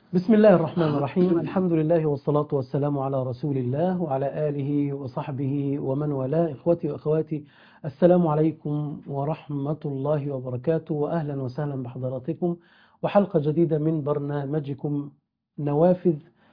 بسم الله الرحمن الرحيم الحمد لله والصلاة والسلام على رسول الله وعلى آله وصحبه ومن والاه إخوتي وأخواتي السلام عليكم ورحمة الله وبركاته وأهلا وسهلا بحضراتكم وحلقة جديدة من برنامجكم نوافذ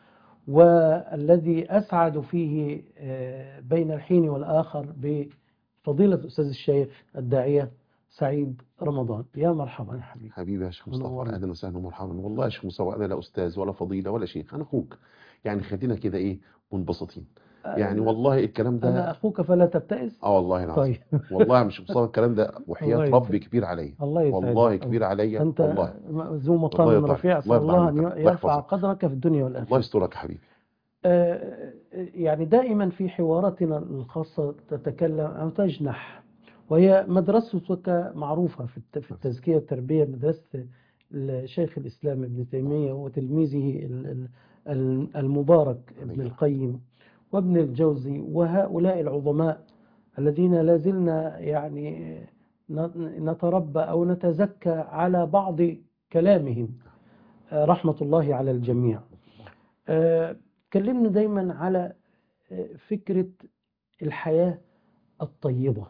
والذي أسعد فيه بين الحين والآخر بفضيلة الأستاذ الشيخ الداعية سعيد رمضان يا مرحبا حبيبي حبيبي يا شيخ مصطفى منورنا. اهلا وسهلا ومرحبا والله يا شيخ مصطفى انا لا استاذ ولا فضيله ولا شيخ انا اخوك يعني خلينا كده ايه منبسطين يعني والله الكلام أنا ده أخوك فلا تبتئس اه والله العظيم طيب والله يا مش مصطفى الكلام ده الله وحياه يسعدك. ربي كبير عليا الله يسعدك والله كبير عليا أنت والله ذو مقام الله يرضى رفيع عليك. أسأل الله الله يرضى أن عنك. الله يرفع يحفظك. قدرك في الدنيا الله والآخرة يسترك يا حبيبي آه، يعني دائما في حواراتنا الخاصة تتكلم أو تجنح وهي مدرستك معروفة في الت- في التزكية والتربية مدرسة الشيخ الإسلام ابن تيمية وتلميذه ال- ال- ال- المبارك ابن أيوة. القيم وابن الجوزي وهؤلاء العظماء الذين لازلنا يعني ن- نتربى أو نتزكى على بعض كلامهم آه، رحمة الله على الجميع آه، كلمنا دايما على آه، فكرة الحياة الطيبة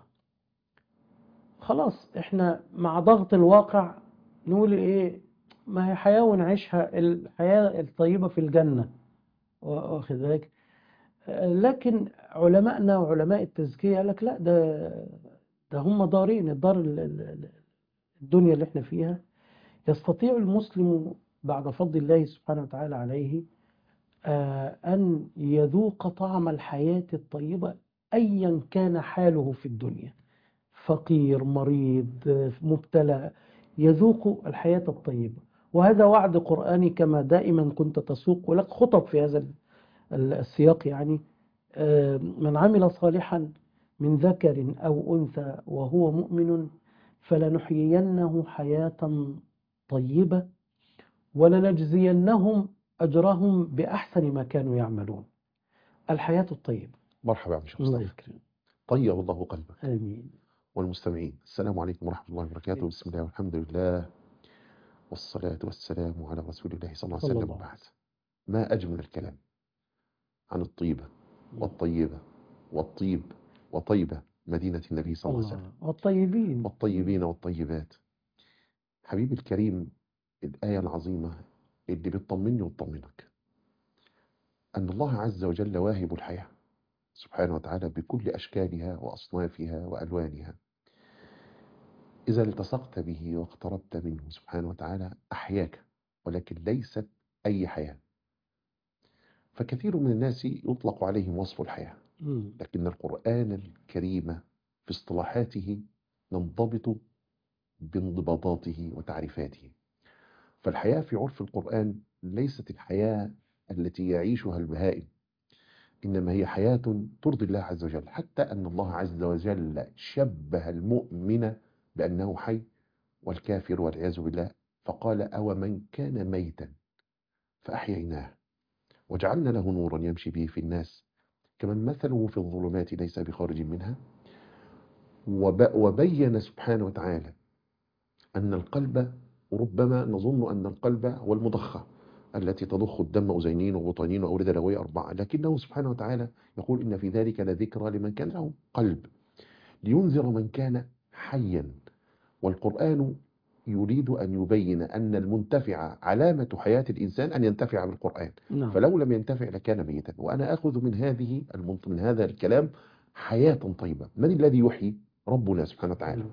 خلاص احنا مع ضغط الواقع نقول ايه ما هي حياة ونعيشها الحياة الطيبة في الجنة وا- واخد بالك آه، لكن علمائنا وعلماء التزكية قال لك لا ده ده هم دارين الدار ال- ال- ال- الدنيا اللي احنا فيها يستطيع المسلم بعد فضل الله سبحانه وتعالى عليه آه، أن يذوق طعم الحياة الطيبة أيا كان حاله في الدنيا فقير مريض آه، مبتلى يذوق الحياة الطيبة وهذا وعد قرآني كما دائما كنت تسوق ولك خطب في هذا ال- السياق يعني آه، من عمل صالحا من ذكر أو أنثى وهو مؤمن فلنحيينه حياة طيبة ولنجزينهم أجرهم بأحسن ما كانوا يعملون الحياة الطيبة مرحبا يا عم شيخ الله مصطفى يكرمك طيب الله قلبك آمين والمستمعين السلام عليكم ورحمه الله وبركاته بسم الله والحمد لله والصلاه والسلام على رسول الله صلى الله عليه صلى وسلم الله وبعد ما اجمل الكلام عن الطيبه والطيبه والطيب وطيبة مدينة النبي صلى الله عليه وسلم الله والطيبين والطيبين والطيبات حبيبي الكريم الآية العظيمة اللي بتطمني وتطمنك أن الله عز وجل واهب الحياة سبحانه وتعالى بكل أشكالها وأصنافها وألوانها إذا التصقت به واقتربت منه سبحانه وتعالى أحياك ولكن ليست أي حياة فكثير من الناس يطلق عليهم وصف الحياة مم. لكن القرآن الكريم في اصطلاحاته ينضبط بانضباطاته وتعريفاته فالحياة في عرف القرآن ليست الحياة التي يعيشها البهائم إنما هي حياة ترضي الله عز وجل حتى أن الله عز وجل شبه المؤمن بأنه حي والكافر والعياذ بالله فقال أو من كان ميتا فأحييناه وجعلنا له نورا يمشي به في الناس كمن مثله في الظلمات ليس بخارج منها وب- وبين سبحانه وتعالى أن القلب ربما نظن أن القلب هو المضخة التي تضخ الدم أذينين وبطانين وأوردة لوية أربعة لكنه سبحانه وتعالى يقول إن في ذلك لذكرى لمن كان له قلب لينذر من كان حيا والقرآن يريد أن يبين أن المنتفع علامة حياة الإنسان أن ينتفع بالقرآن نعم فلو لم ينتفع لكان ميتا وأنا أخذ من هذه المنط- من هذا الكلام حياة طيبة من الذي يحيي ربنا سبحانه وتعالى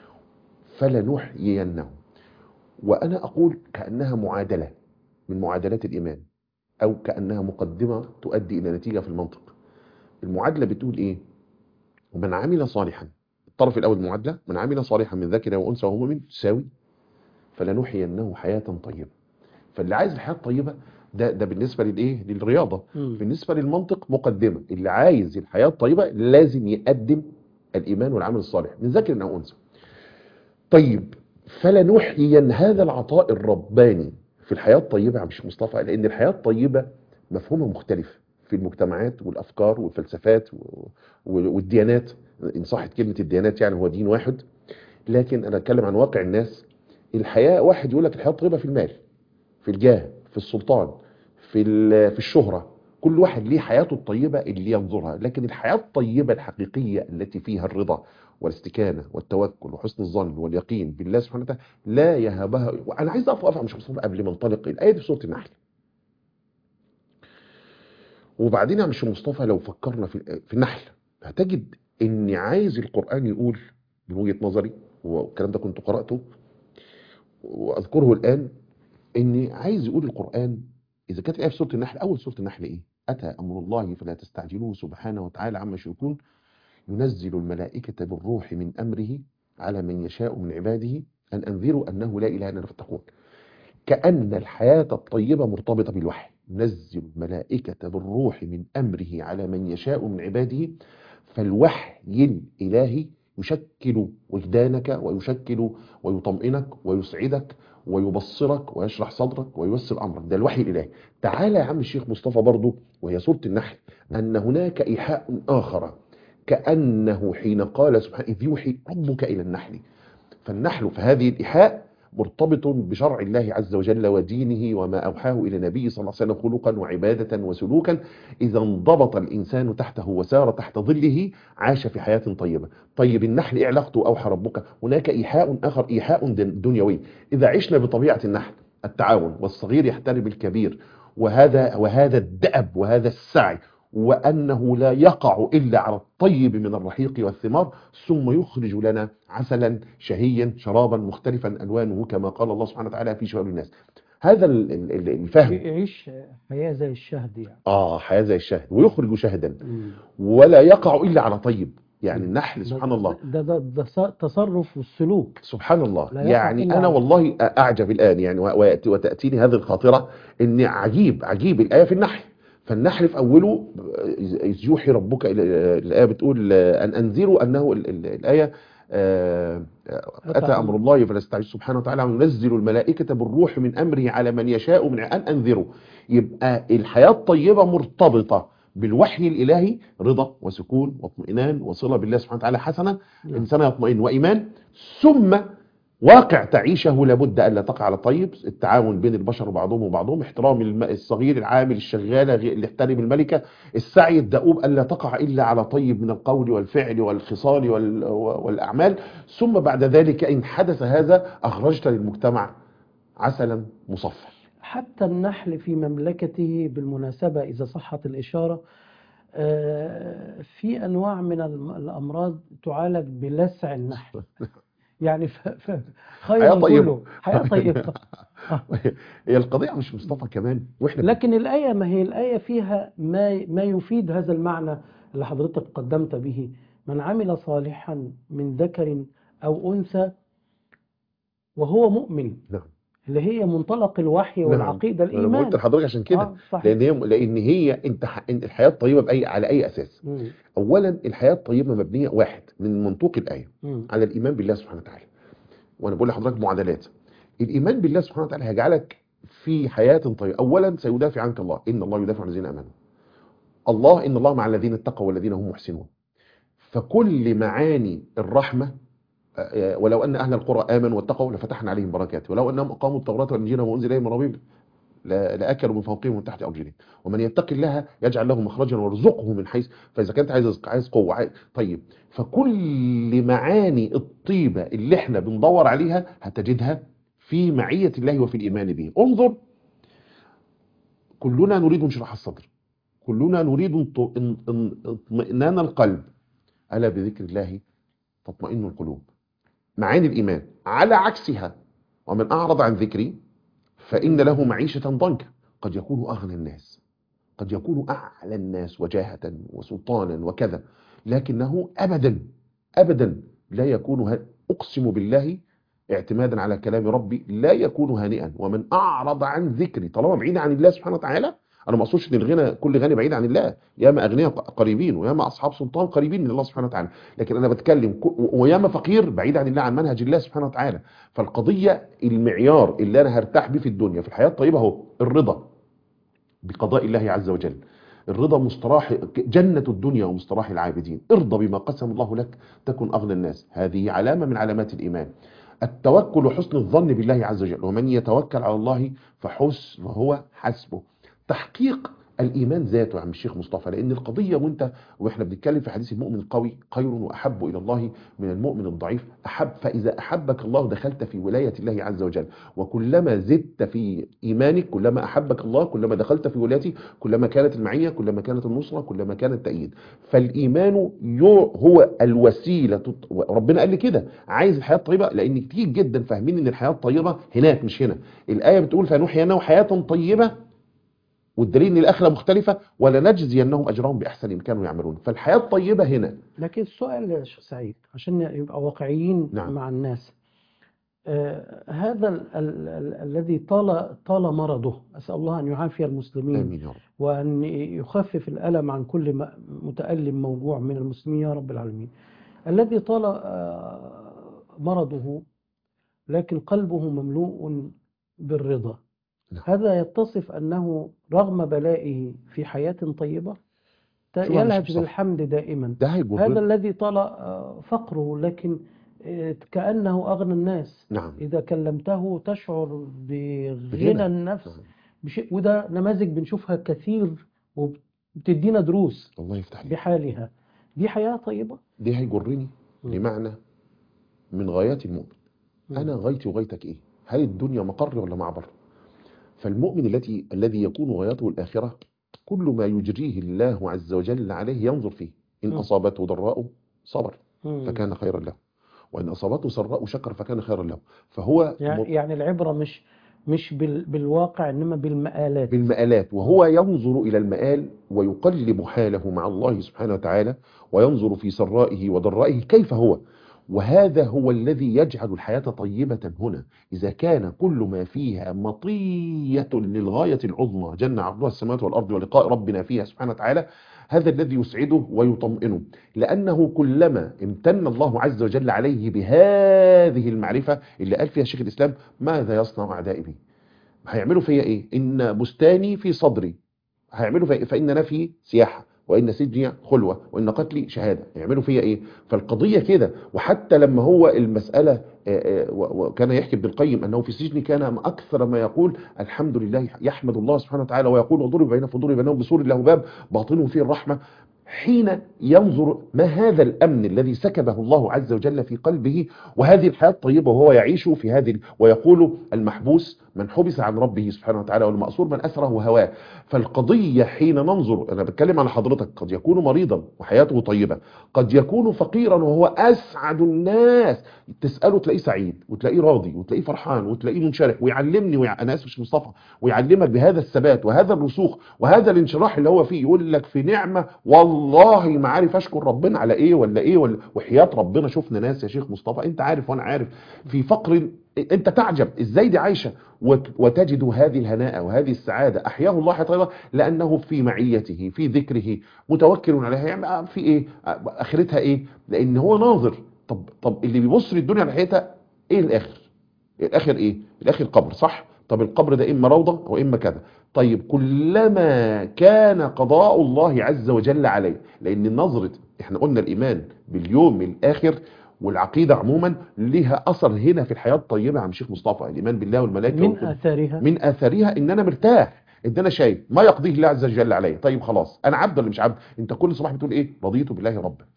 فلنحيينه وأنا أقول كأنها معادلة من معادلات الإيمان أو كأنها مقدمة تؤدي إلى نتيجة في المنطق المعادلة بتقول إيه ومن عمل صالحا الطرف الأول المعادلة من عمل صالحا من ذكر وأنثى وهو مؤمن تساوي فلنحيينه حياة طيبة فاللي عايز الحياة الطيبة ده ده بالنسبة للإيه للرياضة مم. بالنسبة للمنطق مقدمة اللي عايز الحياة الطيبة لازم يقدم الإيمان والعمل الصالح من ذكر أو أنثى طيب فلنحيين هذا العطاء الرباني في الحياة الطيبة يا مش مصطفى لأن الحياة الطيبة مفهومها مختلف في المجتمعات والأفكار والفلسفات و- و- والديانات إن صحت كلمة الديانات يعني هو دين واحد لكن أنا أتكلم عن واقع الناس الحياة واحد يقول لك الحياة الطيبة في المال في الجاه في السلطان في ال- في الشهرة كل واحد ليه حياته الطيبة اللي ينظرها لكن الحياة الطيبة الحقيقية التي فيها الرضا والاستكانة والتوكل وحسن الظن واليقين بالله سبحانه وتعالى لا يهابها وأنا عايز أقف أقف مش مصطفى قبل ما انطلق الآية دي في سورة النحل وبعدين يا مش مصطفى لو فكرنا في في النحل هتجد ان عايز القرآن يقول من وجهة نظري والكلام ده كنت قرأته واذكره الآن ان عايز يقول القرآن اذا كانت الآية في سورة النحل اول سورة النحل ايه اتى امر الله فلا تستعجلوه سبحانه وتعالى عما يشركون ينزل الملائكة بالروح من امره على من يشاء من عباده ان انذروا انه لا اله الا انا فاتقون كأن الحياة الطيبة مرتبطة بالوحي نزل الملائكة بالروح من أمره على من يشاء من عباده فالوحي الإلهي يشكل وجدانك ويشكل ويطمئنك ويسعدك ويبصرك ويشرح صدرك وييسر أمرك ده الوحي الإلهي تعالى يا عم الشيخ مصطفى برضو وهي سورة النحل أن هناك إيحاء آخر كأنه حين قال سبحانه إذ يوحي ربك إلى النحل فالنحل فهذه الإيحاء مرتبط بشرع الله عز وجل ودينه وما أوحاه إلى النبي صلى الله عليه وسلم خلقا وعبادة وسلوكا إذا انضبط الإنسان تحته وسار تحت ظله عاش في حياة طيبة طيب النحل إيه علاقته أوحى ربك هناك إيحاء آخر إيحاء دن- دنيوي إذا عشنا بطبيعة النحل التعاون والصغير يحترم الكبير وهذا وهذا الدأب وهذا السعي وأنه لا يقع إلا على الطيب من الرحيق والثمار ثم يخرج لنا عسلا شهيا شرابا مختلفا ألوانه كما قال الله سبحانه وتعالى في شباب الناس هذا ال- ال- ال- الفهم يعيش حياة زي الشهد يعني آه حياة زي الشهد ويخرج شهدا مم. ولا يقع إلا على طيب يعني النحل ده- سبحان الله ده ده ده ص- تصرف والسلوك سبحان الله لا يقع يعني إلا أنا على- والله أعجب الآن يعني و- ويأتي- وتأتيني هذه الخاطرة إن عجيب عجيب الآية في النحل فالنحل في أوله إذ يوحي ربك إلى- الآية بتقول أن أنذروا أنه ال- ال- الآية آه، أتى أمر الله فلا تستعجل سبحانه وتعالى وينزل الملائكة بالروح من أمره على من يشاء من أن أنذروا يبقى الحياة الطيبة مرتبطة بالوحي الإلهي رضا وسكون واطمئنان وصلة بالله سبحانه وتعالى حسنة نعم. إنسان يطمئن وإيمان ثم واقع تعيشه لابد ألا تقع على طيب التعاون بين البشر وبعضهم وبعضهم احترام الم- الصغير العامل الشغالة غي- اللي يحترم الملكة السعي الدؤوب ألا تقع إلا على طيب من القول والفعل والخصال وال- والأعمال ثم بعد ذلك إن حدث هذا أخرجت للمجتمع عسلا مصفى حتى النحل في مملكته بالمناسبة إذا صحت الإشارة آه، في أنواع من الم- الأمراض تعالج بلسع النحل يعني ف- ف- خير حياة طيبة. كله حياة طيبة آه. هي القضية مش مصطفى كمان واحنا لكن الآية ما هي الآية فيها ما ما يفيد هذا المعنى اللي حضرتك قدمت به من عمل صالحا من ذكر أو أنثى وهو مؤمن نعم. اللي هي منطلق الوحي نعم. والعقيدة انا الإيمان قلت لحضرتك عشان كده آه صحيح لان هي لان هي انت ح- إن الحياه الطيبه باي على اي اساس مم. اولا الحياه الطيبه مبنيه واحد من منطوق الايه مم. على الايمان بالله سبحانه وتعالى وانا بقول لحضرتك معادلات الايمان بالله سبحانه وتعالى هيجعلك في حياه طيبه اولا سيدافع عنك الله ان الله يدافع عن الذين امنوا الله ان الله مع الذين اتقوا والذين هم محسنون فكل معاني الرحمه آه، ولو ان اهل القرى امنوا واتقوا لفتحنا عليهم بركات ولو انهم اقاموا التوراه والانجيل وما انزل اليهم من ربهم لا- لاكلوا من فوقهم ومن تحت ارجلهم ومن يتق الله يجعل له مخرجا ويرزقه من حيث فاذا كنت عايز رزق عايز قوه عايز طيب فكل معاني الطيبه اللي احنا بندور عليها هتجدها في معيه الله وفي الايمان به انظر كلنا نريد انشراح الصدر كلنا نريد انط- ان- ان- اطمئنان القلب الا بذكر الله تطمئن القلوب معاني الايمان على عكسها ومن اعرض عن ذكري فإن له معيشة ضنكا قد يكون أغنى الناس قد يكون أعلى الناس وجاهة وسلطانا وكذا لكنه أبدا أبدا لا يكون ه... أقسم بالله اعتمادا على كلام ربي لا يكون هانئا ومن أعرض عن ذكري طالما بعيد عن الله سبحانه وتعالى أنا ما أقصدش إن الغنى كل غني بعيد عن الله ياما أغنياء قريبين وياما أصحاب سلطان قريبين من الله سبحانه وتعالى لكن أنا بتكلم ك- وياما فقير بعيد عن الله عن منهج الله سبحانه وتعالى فالقضية المعيار اللي أنا هرتاح بيه في الدنيا في الحياة الطيبة هو الرضا بقضاء الله عز وجل الرضا مستراح جنة الدنيا ومستراح العابدين ارضى بما قسم الله لك تكن أغنى الناس هذه علامة من علامات الإيمان التوكل وحسن الظن بالله عز وجل ومن يتوكل على الله فحسن وهو حسبه تحقيق الايمان ذاته يا عم الشيخ مصطفى لان القضيه وانت واحنا بنتكلم في حديث المؤمن القوي خير واحب الى الله من المؤمن الضعيف احب فاذا احبك الله دخلت في ولايه الله عز وجل وكلما زدت في ايمانك كلما احبك الله كلما دخلت في ولايته كلما كانت المعيه كلما كانت النصره كلما كان التأييد فالايمان يو- هو الوسيله تط- ربنا قال لي كده عايز الحياه الطيبه لان كتير جدا فاهمين ان الحياه الطيبه هناك مش هنا الايه بتقول فنحيينه حياه طيبه والدليل ان الاخره مختلفه ولنجزينهم اجرهم باحسن ما كانوا يعملون فالحياه الطيبه هنا لكن السؤال يا شيخ سعيد عشان يبقى واقعيين نعم. مع الناس آه هذا ال ال ال الذي طال طال مرضه أسأل الله أن يعافي المسلمين امين يا رب وأن يخفف الألم عن كل م- متألم موجوع من المسلمين يا رب العالمين الذي طال آه، مرضه لكن قلبه مملوء بالرضا نعم. هذا يتصف أنه رغم بلائه في حياة طيبة ت- شو عم يلهج مصطفى؟ بالحمد دائما ده هيجر هذا الذي طال آه، فقره لكن آه، كأنه أغنى الناس نعم إذا كلمته تشعر بغنى بغنى. النفس نعم. بشيء وده نماذج بنشوفها كثير وبتدينا دروس الله يفتح عليك بحالها دي حياة طيبة دي هيجرني مم. لمعنى من غايات المؤمن مم. انا غايتي وغايتك ايه هل الدنيا مقر ولا معبر فالمؤمن التي الذي يكون غايته الاخره كل ما يجريه الله عز وجل عليه ينظر فيه ان مم. اصابته ضراء صبر مم. فكان خيرا له وان اصابته سراء شكر فكان خيرا له فهو يعني مط- يعني العبرة مش مش بال بالواقع إنما بالمآلات بالمآلات وهو ينظر إلى المآل ويقلب حاله مع الله سبحانه وتعالى وينظر في سرائه وضرائه كيف هو وهذا هو الذي يجعل الحياة طيبة هنا إذا كان كل ما فيها مطية للغاية العظمى جنة عرضها السماوات والأرض ولقاء ربنا فيها سبحانه وتعالى هذا الذي يسعده ويطمئنه لأنه كلما امتن الله عز وجل عليه بهذه المعرفة اللي قال فيها شيخ الإسلام ماذا يصنع أعدائي بي هيعملوا فيا ايه ان بستاني في صدري هيعملوا فيا فان نفي سياحه وان سجني خلوه وان قتلي شهاده يعملوا فيا ايه فالقضيه كده وحتى لما هو المساله آه، آه، و- وكان يحكي ابن القيم انه في السجن كان اكثر ما يقول الحمد لله يحمد الله سبحانه وتعالى ويقول وضرب بينهم فضرب بينهم بسور له باب باطنه فيه الرحمه حين ينظر ما هذا الامن الذي سكبه الله عز وجل في قلبه وهذه الحياه الطيبه وهو يعيش في هذه ويقول المحبوس من حبس عن ربه سبحانه وتعالى والمأسور من أسره هواه فالقضية حين ننظر أنا بتكلم على حضرتك قد يكون مريضا وحياته طيبة قد يكون فقيرا وهو أسعد الناس تسأله تلاقيه سعيد وتلاقيه راضي وتلاقيه فرحان وتلاقيه منشرح ويعلمني ويع... أنا آسف مش مصطفى ويعلمك بهذا الثبات وهذا الرسوخ وهذا الانشراح اللي هو فيه يقول لك في نعمة والله ما عارف أشكر ربنا على إيه ولا إيه ولا وحياة ربنا شفنا ناس يا شيخ مصطفى أنت عارف وأنا عارف في فقر انت تعجب ازاي دي عايشه وت- وتجد هذه الهناء وهذه السعاده احياه الله حياه طيبه لانه في معيته في ذكره متوكل عليها يعني في ايه اخرتها ايه لان هو ناظر طب طب اللي بيبص للدنيا ناحيتها ايه الاخر الاخر ايه الاخر قبر صح طب القبر ده اما روضه واما كذا طيب كلما كان قضاء الله عز وجل عليه لان النظره احنا قلنا الايمان باليوم الاخر والعقيده عموما ليها اثر هنا في الحياه الطيبه يا عم شيخ مصطفى الايمان بالله والملائكه من والكتب. آثارها من اثارها ان انا مرتاح ان انا شايف ما يقضيه الله عز وجل عليا طيب خلاص انا عبد ولا مش عبد انت كل صباح بتقول ايه رضيت بالله ربا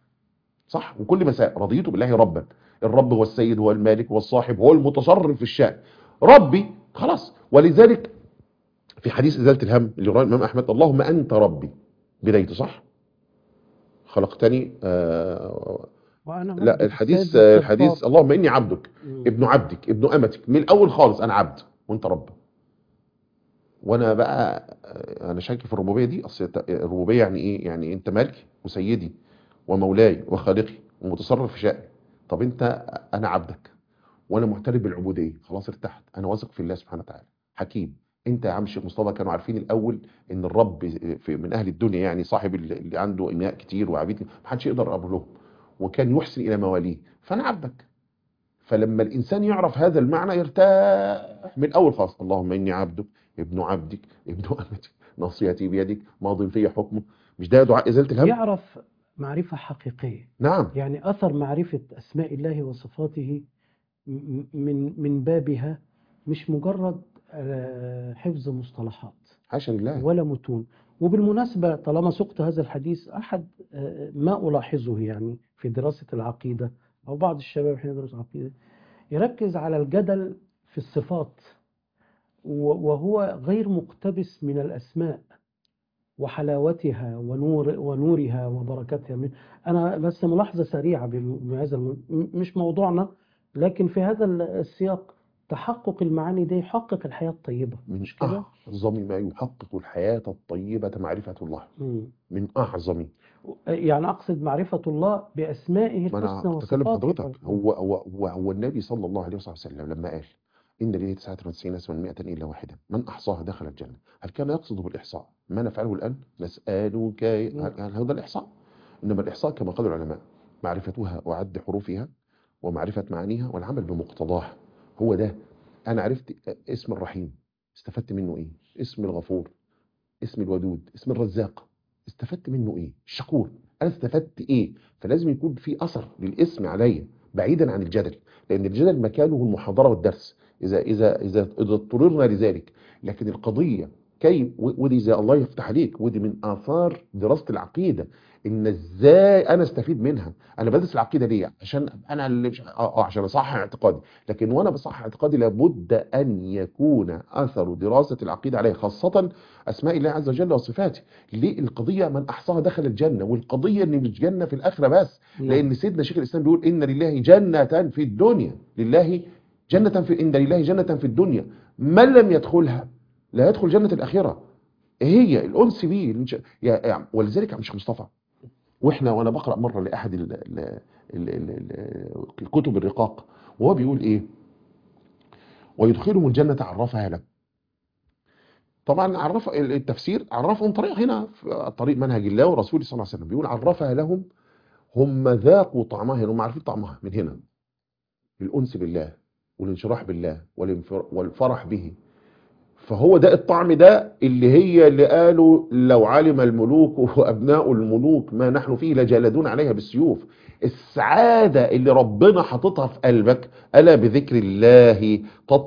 صح وكل مساء رضيت بالله ربا الرب هو السيد هو المالك هو الصاحب هو المتصرف في الشأن ربي خلاص ولذلك في حديث ازاله الهم اللي رواه الامام احمد اللهم انت ربي بدايته صح خلقتني آه وأنا لا عبد الحديث السيد الحديث الصفار. اللهم اني عبدك مم. ابن عبدك ابن امتك من الاول خالص انا عبد وانت رب وانا بقى انا شاكي في الربوبيه دي اصل الت- الربوبيه يعني ايه يعني انت مالكي وسيدي ومولاي وخالقي ومتصرف في شأني طب انت انا عبدك وانا معترف بالعبوديه خلاص ارتحت انا واثق في الله سبحانه وتعالى حكيم انت يا عم الشيخ مصطفى كانوا عارفين الاول ان الرب في من اهل الدنيا يعني صاحب اللي عنده اناء كتير وعبيد ما حدش يقدر يقرب لهم وكان يحسن الى مواليه فانا عبدك فلما الانسان يعرف هذا المعنى يرتاح من اول خالص اللهم اني عبدك ابن عبدك ابن امتك ناصيتي بيدك ماض في حكمه مش ده دعاء ازاله الهم يعرف معرفة حقيقية نعم يعني أثر معرفة أسماء الله وصفاته م- من من بابها مش مجرد آه، حفظ مصطلحات حاشا لله ولا متون وبالمناسبة طالما سقت هذا الحديث أحد آه، ما ألاحظه يعني في دراسة العقيدة أو بعض الشباب حين يدرس عقيدة يركز على الجدل في الصفات و- وهو غير مقتبس من الأسماء وحلاوتها ونور ونورها وبركتها من- أنا بس ملاحظة سريعة بم- بهذا الم- م- مش موضوعنا لكن في هذا السياق تحقق المعاني دي يحقق الحياة الطيبة من مش كده؟ أعظم ما يحقق الحياة الطيبة معرفة الله مم. من أعظم يعني أقصد معرفة الله بأسمائه ما أنا الحسنى بتكلم وصفاته حضرتك هو هو هو, هو النبي صلى الله عليه وسلم لما قال إن لله 99 اسما 100 إلا واحدة من أحصاها دخل الجنة هل كان يقصد بالإحصاء ما نفعله الآن نسألك هل هل هذا الإحصاء إنما الإحصاء كما قال العلماء معرفتها وعد حروفها ومعرفة معانيها والعمل بمقتضاها هو ده أنا عرفت اسم الرحيم استفدت منه إيه اسم الغفور اسم الودود اسم الرزاق استفدت منه ايه الشكور انا استفدت ايه فلازم يكون في اثر للاسم عليا بعيدا عن الجدل لان الجدل مكانه المحاضره والدرس اذا اذا اذا اذا اضطررنا لذلك لكن القضيه كيف و- ودي زي الله يفتح عليك ودي من اثار دراسه العقيده ان ازاي انا استفيد منها انا بدرس العقيده ليه عشان انا اللي مش اه آه، عشان اصحح اعتقادي لكن وانا بصحح اعتقادي لابد ان يكون اثر دراسه العقيده عليه خاصه اسماء الله عز وجل وصفاته ليه القضيه من احصاها دخل الجنه والقضيه ان مش جنه في الاخره بس نعم. لان سيدنا شيخ الاسلام بيقول ان لله جنه في الدنيا لله جنه في ان لله جنه في الدنيا من لم يدخلها لا يدخل جنه الاخره هي الانس بيه الإنش- يا- يا- ولذلك يا عم شيخ مصطفى واحنا وانا بقرا مره لاحد ال ال ال ال ال الكتب الرقاق وهو بيقول ايه ويدخلهم الجنه عرفها لهم طبعا عرف التفسير عرفهم طريق هنا في طريق منهج الله ورسوله صلى الله عليه وسلم بيقول عرفها لهم هم ذاقوا طعمها يعني هم عارفين طعمها من هنا الانس بالله والانشراح بالله والانفر- والفرح به فهو ده الطعم ده اللي هي اللي قالوا لو علم الملوك وابناء الملوك ما نحن فيه لجالدون عليها بالسيوف السعاده اللي ربنا حاططها في قلبك الا بذكر الله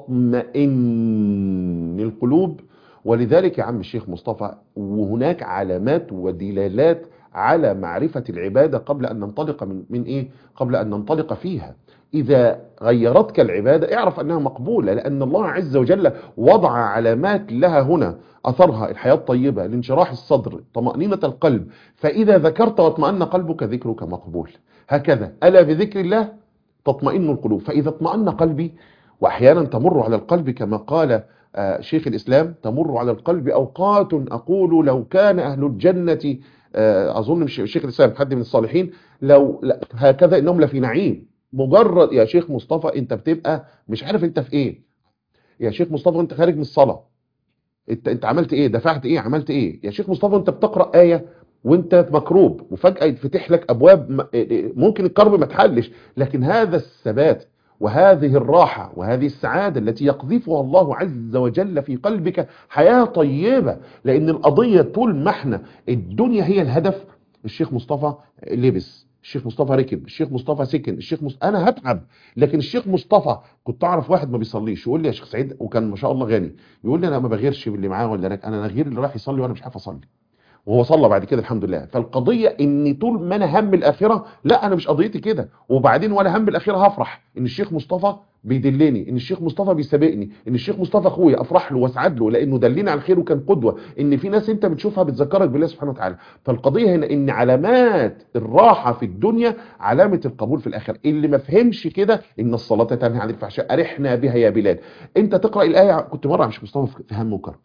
تطمئن القلوب ولذلك يا عم الشيخ مصطفى وهناك علامات ودلالات على معرفة العبادة قبل أن ننطلق من, من إيه؟ قبل أن ننطلق فيها إذا غيرتك العبادة اعرف أنها مقبولة لأن الله عز وجل وضع علامات لها هنا أثرها الحياة الطيبة الانشراح الصدر طمأنينة القلب فإذا ذكرت واطمأن قلبك ذكرك مقبول هكذا ألا بذكر الله تطمئن القلوب فإذا اطمأن قلبي وأحيانا تمر على القلب كما قال آه، شيخ الإسلام تمر على القلب أوقات أقول لو كان أهل الجنة آه، أظن مش شيخ الإسلام حد من الصالحين لو لا هكذا إنهم لفي نعيم مجرد يا شيخ مصطفى أنت بتبقى مش عارف أنت في إيه يا شيخ مصطفى أنت خارج من الصلاة أنت أنت عملت إيه دفعت إيه عملت إيه يا شيخ مصطفى أنت بتقرأ آية وانت مكروب وفجأة يتفتح لك أبواب م- ممكن الكرب ما تحلش لكن هذا الثبات وهذه الراحة وهذه السعادة التي يقذفها الله عز وجل في قلبك حياة طيبة لأن القضية طول ما احنا الدنيا هي الهدف الشيخ مصطفى لبس الشيخ مصطفى ركب الشيخ مصطفى سكن الشيخ مصطفى انا هتعب لكن الشيخ مصطفى كنت اعرف واحد ما بيصليش يقول لي يا شيخ سعيد وكان ما شاء الله غني يقول لي انا ما بغيرش باللي معاه ولا راك انا غير اللي رايح يصلي وانا مش عارف اصلي وهو صلى بعد كده الحمد لله فالقضيه ان طول ما انا هم الاخره لا انا مش قضيتي كده وبعدين ولا هم الاخره هفرح ان الشيخ مصطفى بيدلني ان الشيخ مصطفى بيسابقني ان الشيخ مصطفى اخويا افرح له واسعد له لانه دلني على الخير وكان قدوه ان في ناس انت بتشوفها بتذكرك بالله سبحانه وتعالى فالقضيه هنا ان علامات الراحه في الدنيا علامه القبول في الاخره اللي ما فهمش كده ان الصلاه تنهى عن الفحشاء ارحنا بها يا بلال انت تقرا الايه كنت مره مش مصطفى في هم وكرم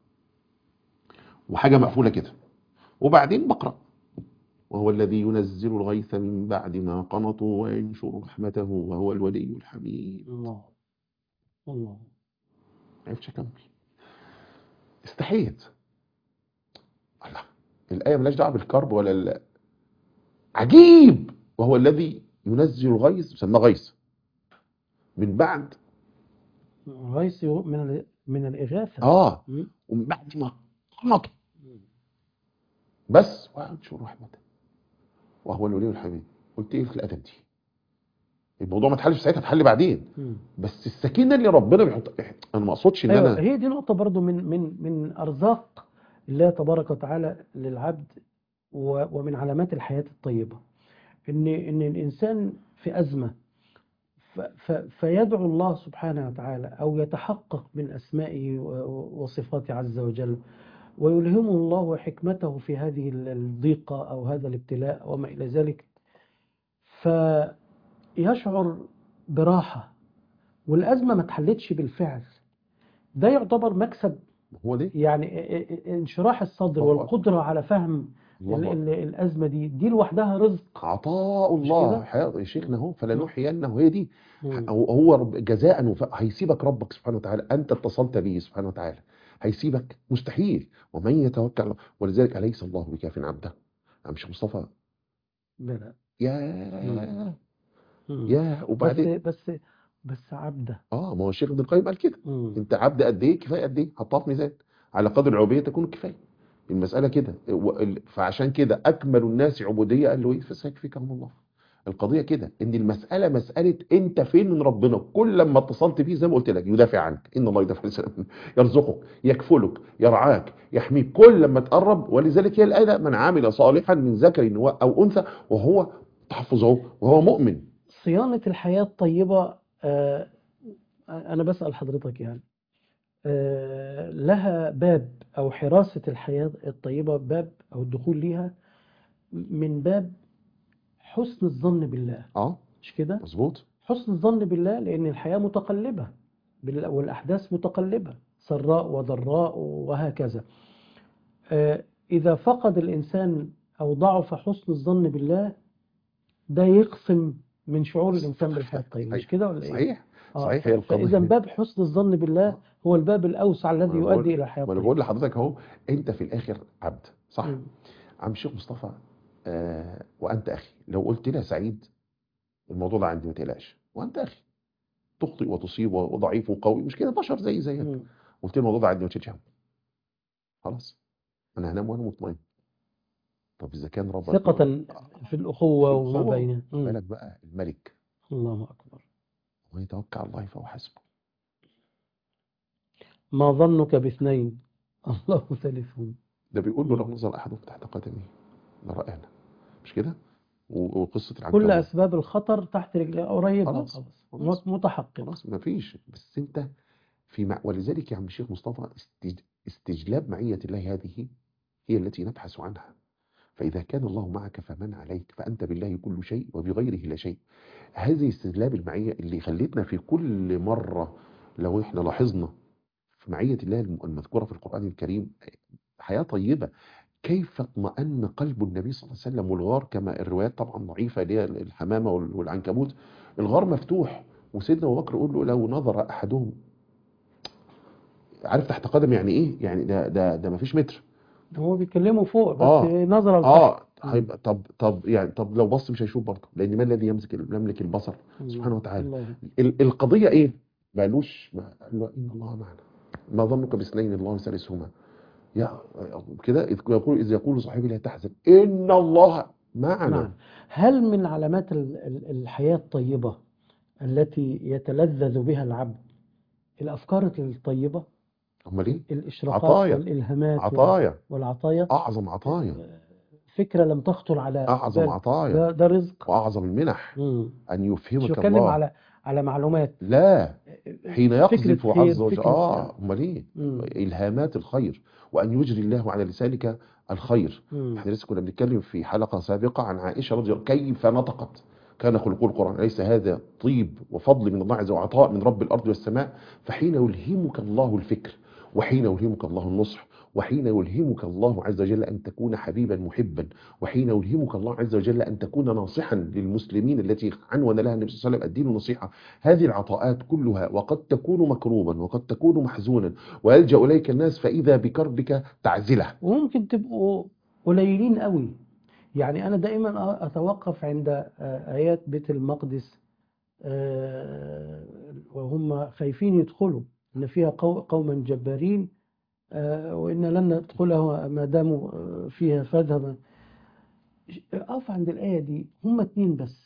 وحاجه مقفوله كده وبعدين بقرا وهو الذي ينزل الغيث من بعد ما قنطوا وينشر رحمته وهو الولي الحميد الله الله ما عرفتش اكمل استحيت الله الايه مالهاش دعوه بالكرب ولا ال... عجيب وهو الذي ينزل الغيث يسمى غيث من بعد غيث من ال- من الإغاثة اه مم. ومن بعد ما قنطوا بس وينشر رحمته وهو الولي الحميد قلت ايه في الادب دي الموضوع ما اتحلش ساعتها اتحل بعدين مم. بس السكينه اللي ربنا بيحط انا ما اقصدش ان ايوه انا هي دي نقطة برضو من من من ارزاق الله تبارك وتعالى للعبد و- ومن علامات الحياة الطيبة ان ان الانسان في ازمة ف- ف- فيدعو الله سبحانه وتعالى او يتحقق من اسمائه و- و- وصفاته عز وجل ويلهمه الله حكمته في هذه ال- الضيقة او هذا الابتلاء وما الى ذلك فيشعر براحة والازمة ما اتحلتش بالفعل ده يعتبر مكسب هو ده يعني ا- ا- انشراح الصدر الله والقدرة على فهم ال- الله ال- الأزمة دي دي لوحدها رزق عطاء مش الله كده؟ حياة يا شيخنا اهو مم. فلنحيينه هي دي مم. هو هو رب- جزاء وف... هيسيبك ربك سبحانه وتعالى انت اتصلت به سبحانه وتعالى هيسيبك مستحيل ومن يتوكل على- ولذلك اليس الله بكاف عبده يا مش مصطفى بلى يا مم. يا بس وبعدين بس بس عبده اه ما هو الشيخ ابن القيم قال كده مم. انت عبد قد ايه كفايه قد ايه حطها في ميزان على قدر العبوديه تكون الكفايه المساله كده و- ال- فعشان كده اكمل الناس عبوديه قال له ايه فسيكفيكهم الله القضيه كده ان المساله مساله انت فين من ربنا كل لما اتصلت بيه زي ما قلت لك يدافع عنك ان الله يدافع عن السلام يرزقك يكفلك يرعاك يحميك كل لما تقرب ولذلك هي الايه من عمل صالحا من ذكر و- او انثى وهو تحفظه وهو مؤمن صيانة الحياة الطيبة آه، أنا بسأل حضرتك يعني آه، لها باب أو حراسة الحياة الطيبة باب أو الدخول ليها من باب حسن الظن بالله اه مش كده؟ مظبوط حسن الظن بالله لأن الحياة متقلبة بال- والأحداث متقلبة سراء وضراء وهكذا آه، إذا فقد الإنسان أو ضعف حسن الظن بالله ده يقسم من شعور الإنسان بالحياة الطيبة مش صحيح كده ولا إيه؟ صحيح آه، صحيح هي القضيه فإذا باب حسن الظن بالله هو الباب الأوسع الذي وأنا بقول- يؤدي إلى الحياة ما انا الطيبة بقول لحضرتك اهو انت في الاخر عبد صح مم. عم الشيخ مصطفى آه وانت اخي لو قلت لي يا سعيد الموضوع ده عندي ما تقلقش وانت اخي تخطئ وتصيب وضعيف وقوي مش كده بشر زي زيك مم. قلت لي الموضوع ده عندي ما تشيلش هم خلاص انا هنام وانا مطمئن طب اذا كان ربك ثقة في الأخوة وما الأخوة. بينها مم. بالك بقى الملك الله أكبر ومن يتوكل على الله فهو حسبه ما ظنك باثنين الله ثالثهم ده بيقول له مم. لو نظر احدهم تحت قدمه لرآنا مش كده و- وقصه كل العنكبوت أسباب الخطر تحت رجلي قريبة خلاص. خلاص خلاص. متحقق خلاص مفيش بس انت في مع... ولذلك يا عم الشيخ مصطفى استج... استجلاب معية الله هذه هي التي نبحث عنها فإذا كان الله معك فمن عليك فأنت بالله كل شيء وبغيره لا شيء هذه استجلاب المعية اللي خلتنا في كل مرة لو احنا لاحظنا في معية الله الم- المذكورة في القرآن الكريم حياة طيبة كيف اطمأن قلب النبي صلى الله عليه وسلم والغار كما الروايات طبعا ضعيفة اللي هي الحمامة وال- والعنكبوت الغار مفتوح وسيدنا أبو بكر يقول له لو نظر أحدهم عارف تحت قدم يعني إيه؟ يعني ده ده ده مفيش متر هو بيتكلموا فوق بس آه. نظرة لتحت اه هيبقى طب طب يعني طب لو بص مش هيشوف برضه لان ما الذي يمسك يملك البصر سبحانه وتعالى الله. ال- القضيه ايه؟ ما قالوش ما قال له ان الله معنا ما ظنك باثنين الله ثالثهما يا كده إذ يقول اذ يقول صاحبي لا تحزن ان الله معنا نعم هل من علامات ال- ال- الحياة الطيبة التي يتلذذ بها العبد الأفكار الطيبة امال ايه؟ الإشراقات عطايا. والإلهامات عطايا والعطايا اعظم عطايا فكرة لم تخطر على اعظم بال. عطايا ده, ده رزق واعظم المنح مم. ان مش يفهمك بتكلم الله على على معلومات لا حين فكرة يقذف خير، عز وجل فكرة- اه امال ايه؟ مم. الهامات الخير وان يجري الله على لسانك الخير مم. احنا لسه كنا بنتكلم في حلقه سابقه عن عائشه رضي الله كيف نطقت كان خلق القران اليس هذا طيب وفضل من الله عز وجل وعطاء من رب الارض والسماء فحين يلهمك الله الفكر وحين يلهمك الله النصح وحين يلهمك الله عز وجل ان تكون حبيبا محبا وحين يلهمك الله عز وجل ان تكون ناصحا للمسلمين التي عنون لها النبي صلى الله عليه وسلم الدين النصيحه هذه العطاءات كلها وقد تكون مكروبا وقد تكون محزونا ويلجا اليك الناس فاذا بكربك تعزله وممكن تبقوا قليلين قوي يعني أنا دائما أتوقف عند آه، آيات بيت المقدس آه، وهم خايفين يدخلوا إن فيها قو- قوما جبارين آه، وإن لن ندخلها ما داموا آه، فيها فاذهب أقف عند الآية دي هم اتنين بس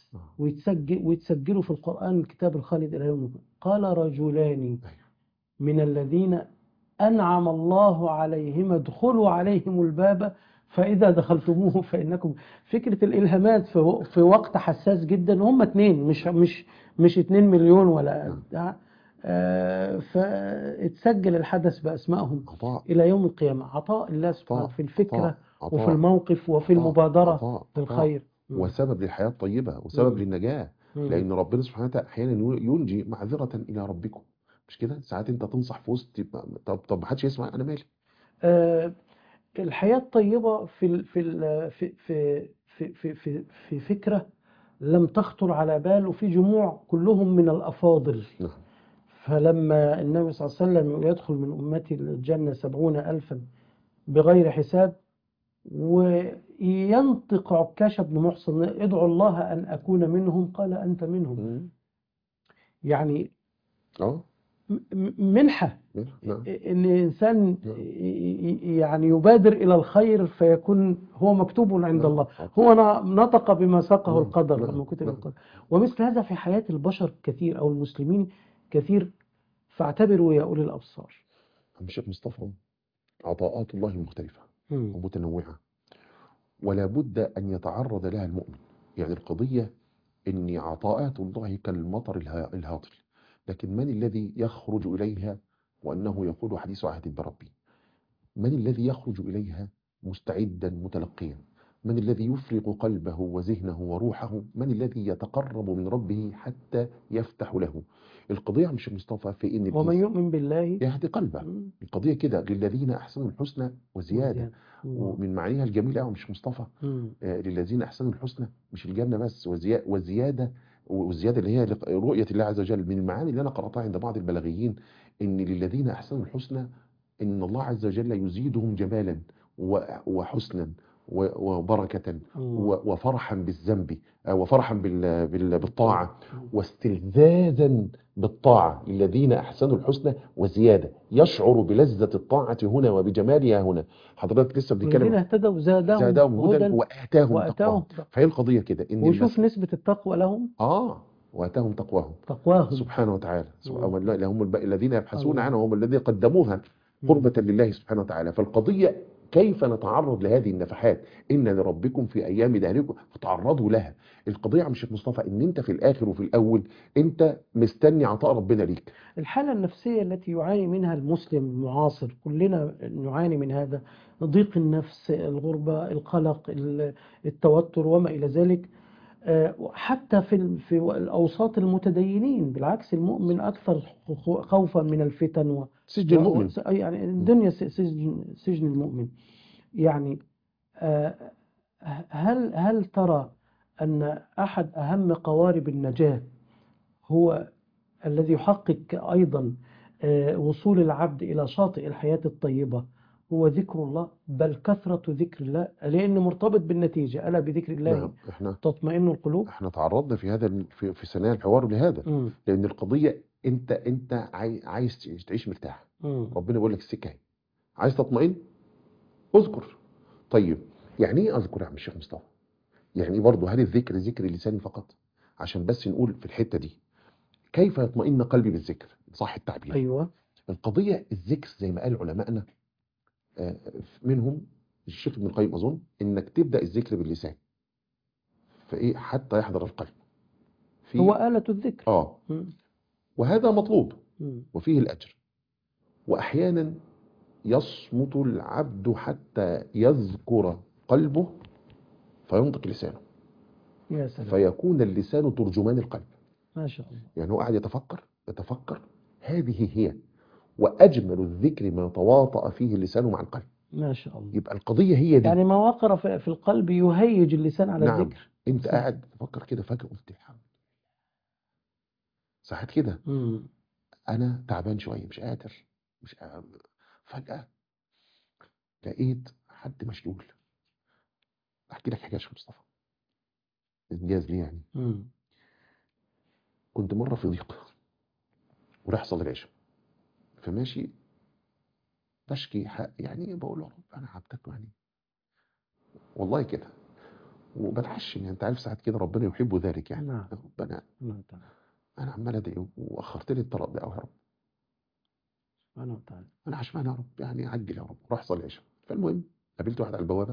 آه. ويتسجل ويتسجلوا في القرآن الكتاب الخالد إلى يوم القيامة قال رجلان أيوة. من الذين أنعم الله عليهم ادخلوا عليهم الباب فإذا دخلتموه فإنكم فكرة الإلهامات في و- في وقت حساس جدا هم اتنين مش مش مش اتنين مليون ولا نعم. بتاع آه، فاتسجل الحدث بأسمائهم عطاء إلى يوم القيامة عطاء الله سبحانه عطاء في الفكرة عطاء عطاء وفي الموقف وفي عطاء المبادرة عطاء عطاء للخير مم. وسبب للحياة الطيبة وسبب مم. للنجاة مم. لأن ربنا سبحانه وتعالى أحيانا ينجي معذرة إلى ربكم مش كده ساعات أنت تنصح في وسط يبقى- طب طب ما حدش يسمع أنا مالي آه، الحياة الطيبة في ال- في ال- في في في في في في فكرة لم تخطر على بال وفي جموع كلهم من الأفاضل نعم فلما النبي صلى الله عليه وسلم يقول يدخل من أمتي الجنة سبعون ألفا بغير حساب وينطق عكاشة بن محصن ادعو الله أن أكون منهم قال أنت منهم مم. يعني اه م- م- منحة نعم ان انسان نعم. ي- ي- يعني يبادر الى الخير فيكون هو مكتوب عند نعم. الله هو ن- نطق بما ساقه نعم. القدر نعم. لما كتب نعم. القدر ومثل هذا في حياة البشر كثير او المسلمين كثير فاعتبروا يا اولي الابصار عم الشيخ مصطفى عطاءات الله مختلفة مم. ومتنوعة ولا بد أن يتعرض لها المؤمن يعني القضية أن عطاءات الله كالمطر الها- الهاطل لكن من الذي يخرج إليها وأنه يقول حديث عهد بربي من الذي يخرج إليها مستعدا متلقيا من الذي يفرغ قلبه وذهنه وروحه من الذي يتقرب من ربه حتى يفتح له القضية مش مصطفى في أن ومن الإنس- يؤمن بالله يهدي قلبه مم. القضية كده للذين أحسنوا الحسنى وزيادة مم. ومن معانيها الجميلة أوي مش مصطفى مم. آه، للذين أحسنوا الحسنى مش الجنة بس وزيا- وزيادة والزيادة اللي هي لق- رؤية الله عز وجل من المعاني اللي أنا قرأتها عند بعض البلاغيين إن للذين أحسنوا الحسنى إن الله عز وجل يزيدهم جمالا و- وحسنا و- وبركة مم. و- وفرحا بالذنب آه، وفرحا بال- بال- بالطاعة واستلذاذا بالطاعة للذين أحسنوا الحسنى وزيادة يشعر بلذة الطاعة هنا وبجمالها هنا حضرتك لسه والذين بنتكلم اهتدوا زادهم زادهم هدى هدى وآتاهم واتاهم تقواهم فهي القضية كده إن وشوف المس... نسبة التقوى لهم آه وآتاهم تقواهم تقواهم سبحانه وتعالى مم. سبحانه هم هم الب- الذين يبحثون الله. عنها هم الذين قدموها قربة لله سبحانه وتعالى فالقضية كيف نتعرض لهذه النفحات إن لربكم في أيام دهركم فتعرضوا لها القضية مش شيخ مصطفى إن أنت في الآخر وفي الأول أنت مستني عطاء ربنا ليك الحالة النفسية التي يعاني منها المسلم المعاصر كلنا نعاني من هذا ضيق النفس الغربة القلق ال- التوتر وما إلى ذلك آه، حتى في ال- في الأوساط المتدينين بالعكس المؤمن أكثر خو- خوفا من الفتن و سجن و- المؤمن و- يعني الدنيا س- سجن سجن المؤمن يعني آه، هل هل ترى أن أحد أهم قوارب النجاة هو الذي يحقق أيضا آه، وصول العبد إلى شاطئ الحياة الطيبة هو ذكر الله بل كثرة ذكر الله لأنه مرتبط بالنتيجة ألا بذكر الله نعم احنا تطمئن القلوب احنا تعرضنا في هذا ال- في, في ثنايا الحوار لهذا مم. لأن القضية أنت أنت عاي- عايز تعيش- تعيش مرتاح مم. ربنا بيقول لك السكة اهي عايز تطمئن اذكر طيب يعني ايه اذكر يا عم الشيخ مصطفى يعني ايه برضه هل الذكر ذكر لساني فقط عشان بس نقول في الحتة دي كيف يطمئن قلبي بالذكر صح التعبير أيوة القضية الذكر زي ما قال علمائنا آه، منهم الشيخ ابن القيم أظن إنك تبدأ الذكر باللسان فإيه حتى يحضر القلب في هو آلة الذكر آه مم. وهذا مطلوب مم. وفيه الأجر وأحيانا يصمت العبد حتى يذكر قلبه فينطق لسانه يا سلام فيكون اللسان ترجمان القلب ما شاء الله يعني هو قاعد يتفكر يتفكر هذه هي وأجمل الذكر ما تواطأ فيه اللسان مع القلب ما شاء الله يبقى القضية هي دي يعني ما وقر في في القلب يهيج اللسان على نعم. الذكر انت صح. قاعد تفكر كده فجأة قلت الحمد لله ساعات كده مم. انا تعبان شوية مش قادر مش قادر. فجأة لقيت حد مشلول احكي لك حاجة يا شيخ مصطفى انجاز لي يعني مم. كنت مرة في ضيق وراح صلي العشاء فماشي بشكي حق يعني بقول له يا رب انا عبدك يعني والله كده وبتعشم يعني انت عارف ساعات كده ربنا يحب ذلك يعني نعم ربنا سبحانه وتعالى انا عمال ادعي واخرت لي الطلب ده قوي يا رب سبحانه وتعالى انا عشمان يا رب يعني عجل يا رب روح صلي العشاء فالمهم قابلت واحد على البوابه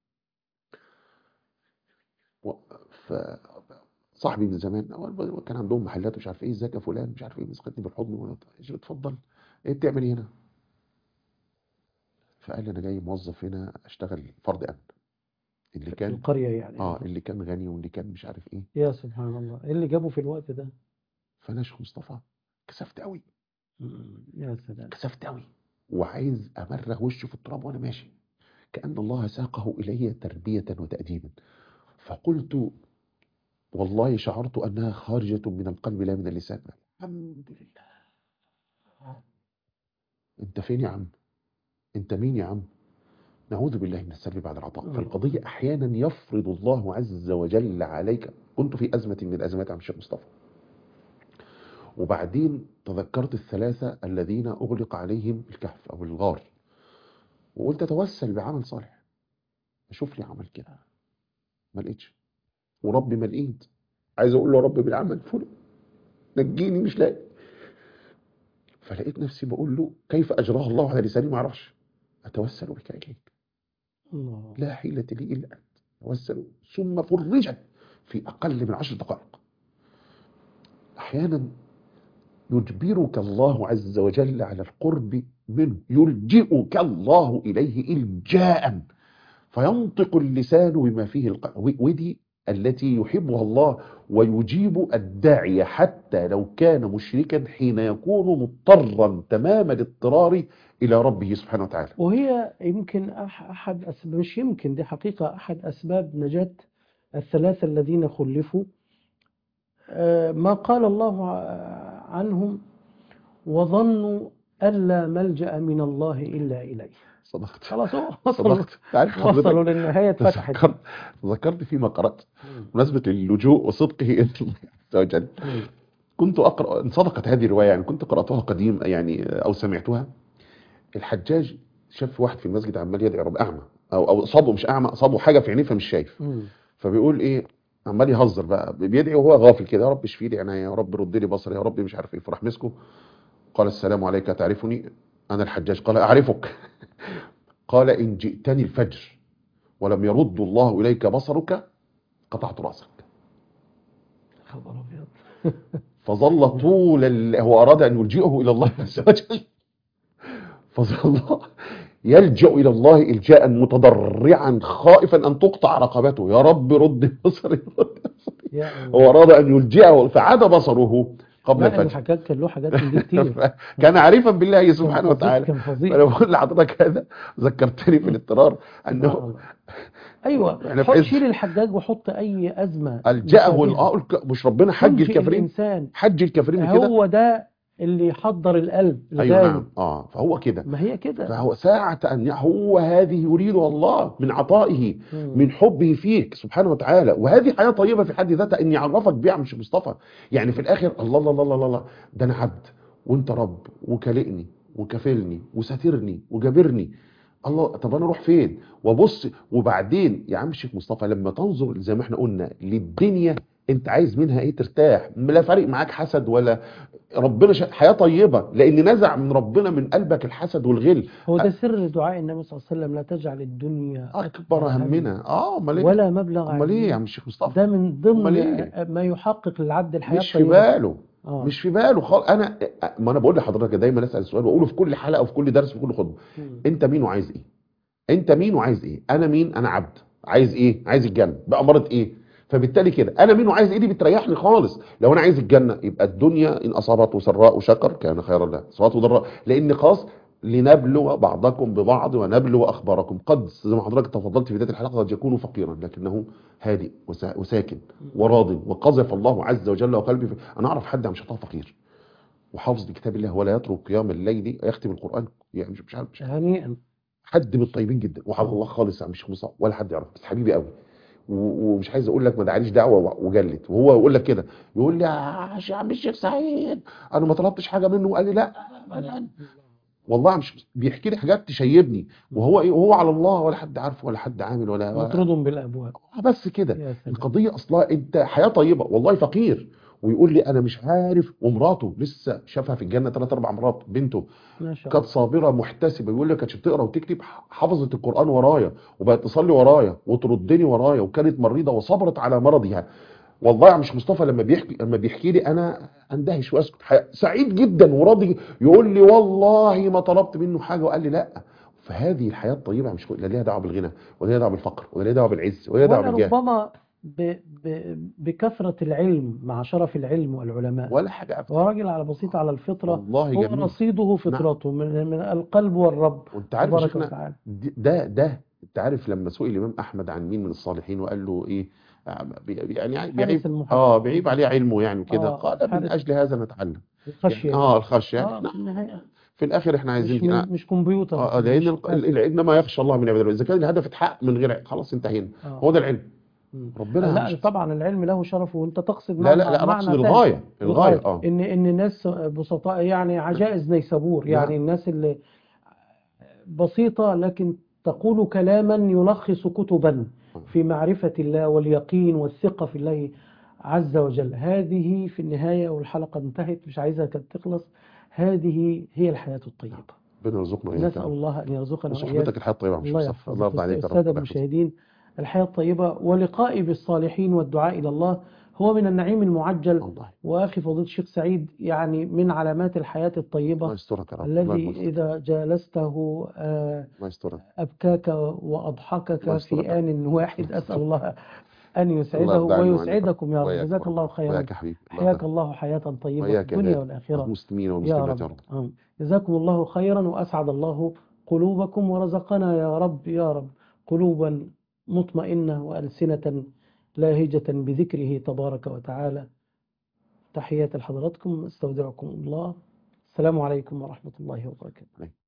و... ف صاحبي من زمان هو كان عندهم محلات ومش عارف ايه ازيك يا فلان مش عارف ايه مسكتني بالحضن وانا قلت له اتفضل ايه بتعمل ايه هنا؟ فقال لي انا جاي موظف هنا اشتغل فرد امن اللي في كان القرية يعني اه اللي كان غني واللي كان مش عارف ايه يا سبحان الله ايه اللي جابه في الوقت ده فانا يا شيخ مصطفى كسفت قوي مم. يا سلام كسفت قوي وعايز امرغ وشه في التراب وانا ماشي كأن الله ساقه إلي تربية وتأديبا فقلت والله شعرت أنها خارجة من القلب لا من اللسان الحمد لله أنت فين يا عم أنت مين يا عم نعوذ بالله من السلب بعد العطاء فالقضية أحيانا يفرض الله عز وجل عليك كنت في أزمة من الأزمات يا عم الشيخ مصطفى وبعدين تذكرت الثلاثة الذين أغلق عليهم الكهف أو الغار وقلت أتوسل بعمل صالح أشوف لي عمل كده ما لقيتش وربي ما لقيت عايز أقول له يا رب بالعمل فل نجيني مش لاقي فلقيت نفسي بقول له كيف أجراها الله على لساني ما أعرفش أتوسل بك إليك الله لا حيلة لي إلا أنت توسل ثم فرجت في أقل من عشر دقائق أحيانا يجبرك الله عز وجل على القرب منه يلجئك الله إليه إلجاء فينطق اللسان بما فيه القلب ودي التي يحبها الله ويجيب الداعي حتى لو كان مشركا حين يكون مضطرا تمام الاضطرار إلى ربه سبحانه وتعالى وهي يمكن أح- أحد أسباب مش يمكن دي حقيقة أحد أسباب نجاة الثلاثة الذين خلفوا آه، ما قال الله ع- عنهم وظنوا ألا ملجأ من الله إلا إليه صدقت خلاص هو وصلوا صدقت تعرف وصلوا حضرتك للنهاية اتفتحت تذكرت تذكرت فيما قرأت بمناسبة اللجوء وصدقه إلى الله عز وجل مم. كنت أقرأ إن صدقت هذه الرواية يعني كنت قرأتها قديم يعني أو سمعتها الحجاج شاف واحد في المسجد عمال يدعي رب أعمى أو أو أصابه مش أعمى أصابه حاجة في عينيه فمش شايف مم. فبيقول إيه عمال يهزر بقى بيدعي وهو غافل كده يا رب اشفي لي عينيا يا رب رد لي بصري يا رب مش عارف إيه فراح مسكه قال السلام عليك تعرفني أنا الحجاج قال أعرفك قال إن جئتني الفجر ولم يرد الله إليك بصرك قطعت رأسك خبر أبيض فظل طول ال... هو أراد أن يلجئه إلى الله عز وجل فظل يلجأ إلى الله إلجاء متضرعا خائفا أن تقطع رقبته يا رب رد بصري رد بصري. يا الله. هو أراد أن يلجئه فعاد بصره قبل لا الفجر الحاجات كان له حاجات من دي كتير كان عارفا بالله سبحانه كان فظيع- وتعالى كان فظيع فأنا بقول لحضرتك هذا ذكرتني في الاضطرار سبحان أنه الله. ايوه إحنا في حط عز- شيل الحجاج وحط اي ازمه الجأه مشابهة. الآه الك- مش ربنا حج تلجئ الكافرين الانسان حج الكافرين كده هو ده اللي يحضر القلب ايوه الغالي نعم اه فهو كده ما هي كده فهو ساعة أن ي- هو هذه يريدها الله من عطائه مم. من حبه فيك سبحانه وتعالى وهذه حياة طيبة في حد ذاتها إني أعرفك بيها مش مصطفى يعني في الآخر الله الله الله الله, الله ده أنا عبد وأنت رب وكلئني وكفلني وساترني وجابرني الله طب أنا أروح فين وبص وبعدين يا عم الشيخ مصطفى لما تنظر زي ما احنا قلنا للدنيا انت عايز منها ايه ترتاح لا فارق معاك حسد ولا ربنا شا... حياة طيبة لان نزع من ربنا من قلبك الحسد والغل هو ده سر دعاء النبي صلى الله عليه وسلم لا تجعل الدنيا اكبر همنا اه امال ايه ولا مبلغ امال ايه يا علمنا. عم الشيخ مصطفى ده من ضمن أمال إيه؟ ما يحقق للعبد الحياة مش في الطيبة باله آه. مش في باله خالص انا ما انا بقول لحضرتك دايما اسال السؤال واقوله في كل حلقه وفي كل درس وفي كل خطبه مم. انت مين وعايز ايه انت مين وعايز ايه انا مين انا عبد عايز ايه عايز الجنه بأمارة ايه فبالتالي كده انا مين وعايز ايه دي بتريحني خالص لو انا عايز الجنه يبقى الدنيا ان اصابته سراء شكر كان خيرا له اصابته ضراء لان خلاص لنبلو بعضكم ببعض ونبلو اخباركم قد زي ما حضرتك تفضلت في بدايه الحلقه قد يكون فقيرا لكنه هادئ وسا- وساكن وراض وقذف الله عز وجل وقلبي في... انا اعرف حد مش هطلع فقير وحافظ لكتاب الله ولا يترك قيام الليل يختم القران يعني مش مش عارف مش هنيئا حد من الطيبين جدا وحافظ الله خالص يا عم الشيخ مصطفى ولا حد يعرف بس حبيبي قوي و- ومش عايز اقول لك ما دعاليش دعوه و- وجلت وهو يقول لك كده يقول لي يا عم الشيخ سعيد انا ما طلبتش حاجه منه وقال لي لا ابدا والله مش بيحكي لي حاجات تشيبني وهو ايه وهو على الله ولا حد عارفه ولا حد عامل ولا, ولا مطرود بالابواب بس كده يا سلام القضيه اصلا انت حياه طيبه والله فقير ويقول لي انا مش عارف ومراته لسه شافها في الجنه ثلاث اربع مرات بنته ما شاء كانت الله صابره محتسبه بيقول لي كانتش بتقرا وتكتب حفظت القران ورايا وبقت تصلي ورايا وتردني ورايا وكانت مريضه وصبرت على مرضها والله يا مش مصطفى لما بيحكي لما بيحكي لي انا اندهش واسكت حي- سعيد جدا وراضي يقول لي والله ما طلبت منه حاجه وقال لي لا فهذه الحياه الطيبه مش لا ليها دعوه بالغنى ولا ليها دعوه بالفقر ولا ليها دعوه بالعز ولا ليها دعوه ولا بالجاه ربما ب... ب... بكثرة العلم مع شرف العلم والعلماء ولا حاجه ابدا هو راجل على بسيط على الفطرة والله هو جميل رصيده فطرته من, من القلب والرب وانت عارف يا تبارك شيخنا وتعالى دي- ده ده انت عارف لما سئل الامام احمد عن مين من الصالحين وقال له ايه آه، بي- يعني حارس بيعيب المحب اه بيعيب عليه علمه يعني وكده اه قال من حارس اجل هذا نتعلم الخشية يعني اه الخشيه يعني اه احنا في النهاية في الاخر احنا مش عايزين من... مش كمبيوتر اه آه، لان مش ال- ال- العلم انما يخشى الله من عباده اذا كان الهدف اتحقق من غير علم، خلاص انتهينا هو اه ده العلم مم. ربنا لا مش طبعا العلم له شرف وانت تقصد لا لا معنى لا انا معنى اقصد ثاني الغايه الغايه الغاية اه ان ان ناس بسطاء يعني عجائز نيسابور يعني نعم الناس اللي بسيطة لكن تقول كلاما يلخص كتبا آه. في معرفة الله واليقين والثقة في الله عز وجل هذه في النهاية والحلقة انتهت مش عايزها كانت تخلص هذه هي الحياة نعم الطيبة ربنا يرزقنا اياك يا نسأل رب الله أن يرزقنا وإياك وصحبتك الحياه الطيبه يا مش الله مصطفى الله يحفظك يرضى عليك يا رب السادة الله يحفظك المشاهدين الحياة الطيبة ولقائي بالصالحين والدعاء إلى الله هو من النعيم المعجل والله وأخي فضيلة الشيخ سعيد يعني من علامات الحياة الله الطيبة يسترك يا رب الله الذي يحفظك إذا جالسته آه، الله يسترك أبكاك الله وأضحكك يسترك في آن واحد أسأل الله أن الله يسعده يرضى عني وعنك ويسعدكم يا رب وإياك جزاك الله خيرا وإياك يا حبيبي الله حياك يرضى الله حياة طيبة في وإياك يا الدنيا غالي والآخرة المسلمين يا والمسلمات يا رب رب آمين. جزاكم الله خيرا وأسعد الله قلوبكم ورزقنا يا رب يا رب قلوبا مطمئنة وألسنة لاهجة بذكره تبارك وتعالى تحيات لحضراتكم استودعكم الله السلام عليكم ورحمة الله وبركاته